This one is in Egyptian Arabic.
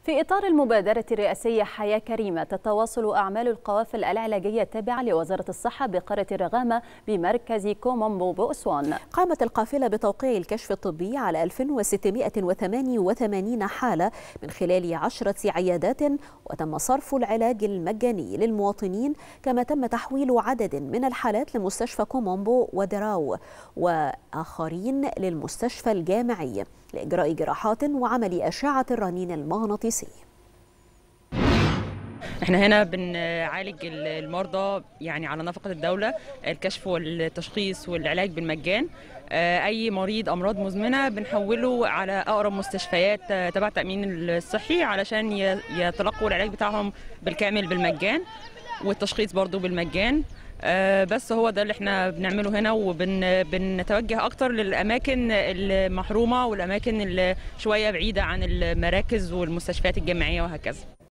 في إطار المبادرة الرئاسية حياة كريمة تتواصل أعمال القوافل العلاجية التابعة لوزارة الصحة بقرية الرغامة بمركز كومومبو بأسوان قامت القافلة بتوقيع الكشف الطبي على 1688 حالة من خلال عشرة عيادات وتم صرف العلاج المجاني للمواطنين كما تم تحويل عدد من الحالات لمستشفى كومومبو ودراو وآخرين للمستشفى الجامعي لإجراء جراحات وعمل أشعة الرنين المغناطيسي احنا هنا بنعالج المرضى يعني على نفقة الدولة الكشف والتشخيص والعلاج بالمجان اي مريض امراض مزمنه بنحوله على اقرب مستشفيات تبع التامين الصحي علشان يتلقوا العلاج بتاعهم بالكامل بالمجان والتشخيص برضو بالمجان بس هو ده اللي احنا بنعمله هنا وبنتوجه اكتر للاماكن المحرومه والاماكن اللي شويه بعيده عن المراكز والمستشفيات الجامعيه وهكذا